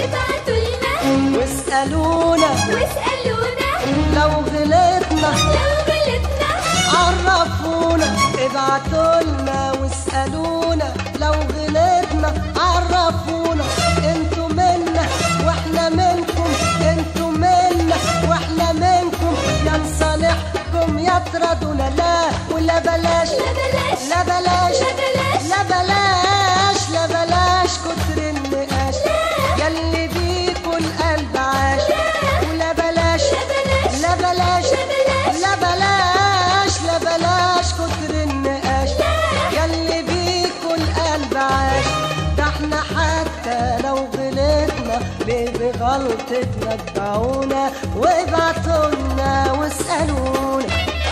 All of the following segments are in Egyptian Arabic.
ابعتولنا واسألونا واسألونا لو غلطنا لو غلطنا عرفونا ابعتولنا واسألونا لو غلطنا عرفونا انتوا منا واحنا منكم انتوا منا واحنا منكم يا نصالحكم يا تردونا لا ولا بلاش لا بلاش لا بلاش لا بلاش لا بلاش لا بلاش كتر النقاش لا. ياللي بيكوا القلب عاش ولا بلاش لا بلاش لا بلاش لا بلاش لا بلاش لا بلاش كتر النقاش ياللي بيكوا القلب عاش ده احنا حتى لو غلطنا ليه بغلطتنا اتبعونا وابعتولنا واسألونا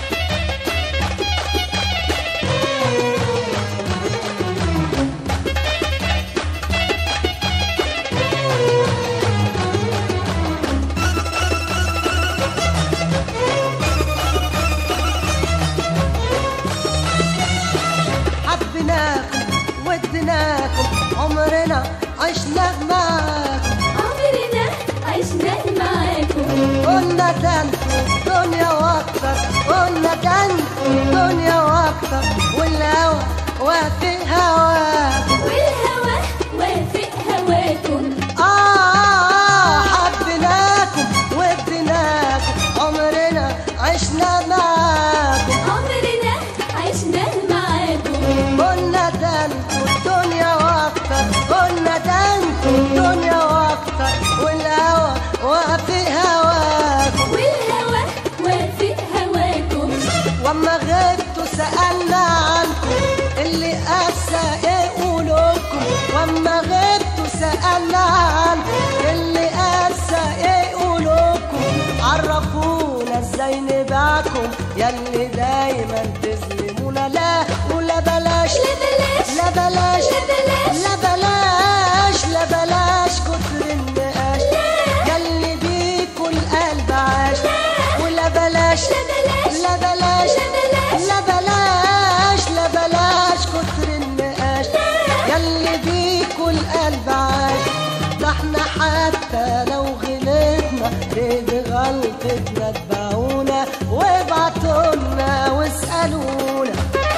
حبيناكم ودناكم عمرنا عشنا معاكم عمرنا عشنا معاكم قلنا ده انتوا دنيا واكتر قلنا ده انتوا دنيا واكتر والهوى وافي هواكم والهوى وافق هواكم آه حبيناكم ودناكم عمرنا عشنا معاكم عمرنا عشنا معاكم قلنا ده انتوا الدنيا واكتر قلنا ده انتوا الدنيا واكتر والهوى وافي هواكم والهوى وافق هواكم واما غبتوا سألنا عنكم اللي قاسى ايه قولوكم واما غبتوا سألنا عنكم اللي قاسى ايه قولوكم عرفونا ازاي نبعكم ياللي دايما تظلمونا لا ولا بلاش لا بلاش لا بلاش لا بلاش لا بلاش لا بلاش كتر النقاش ياللي بيكوا القلب عاش ولا بلاش لا بلاش لا بلاش لا بلاش لا بلاش لا بلاش كتر النقاش ياللي بيكوا القلب عاش ده احنا حتى لو غلطنا ليه بغلطتنا اتبعونا وابعتولنا واسألونا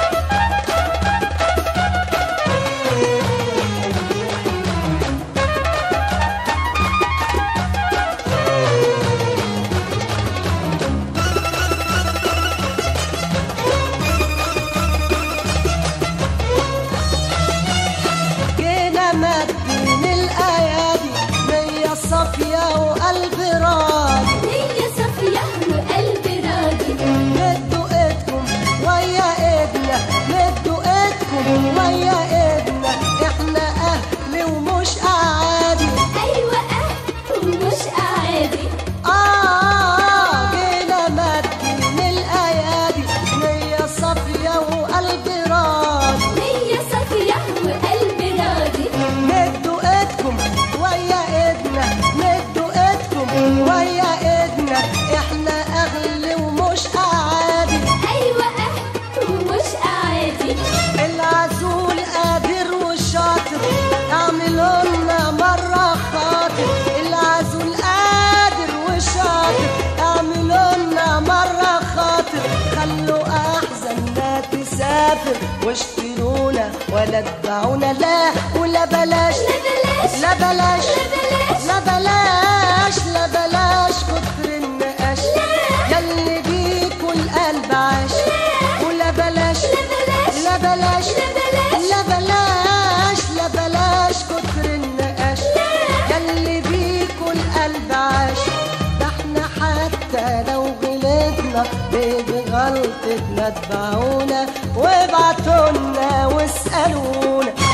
جينا مدين الأيادي نية صافية وقلب راضي هي صافية وقلب راضي مدوا ايدكم ويا ايدنا مدوا ايدكم ويا ايدنا احنا اهل ومش اعادي أيوة أه ومش عادي اه جينا مدين الايادي نية صافية وقلب راضي هي صافية وقلب راضي مدوا ايدكم ويا ايدنا مدوا ايدكم ويا ايدنا احنا اهل ومش اعادي أيوة أه ومش عادي العزول قادر وشاطر اعملوا لنا مرة خاطر العزول قادر وشاطر اعملوا لنا مرة خاطر خلوا احزاننا تسافر واشترونا ولا تباعونا لا ولا بلاش لا بلاش لا بلاش لا بلاش لا بلاش لا بلاش كتر النقاش ياللي بيكوا القلب عاش ولا بلاش لا بلاش لا بلاش لا بلاش لا بلاش كتر النقاش ياللي بيكوا القلب عاش ده احنا حتى لو غلطنا ليه بغلطتنا اتبعونا وابعتولنا واسألونا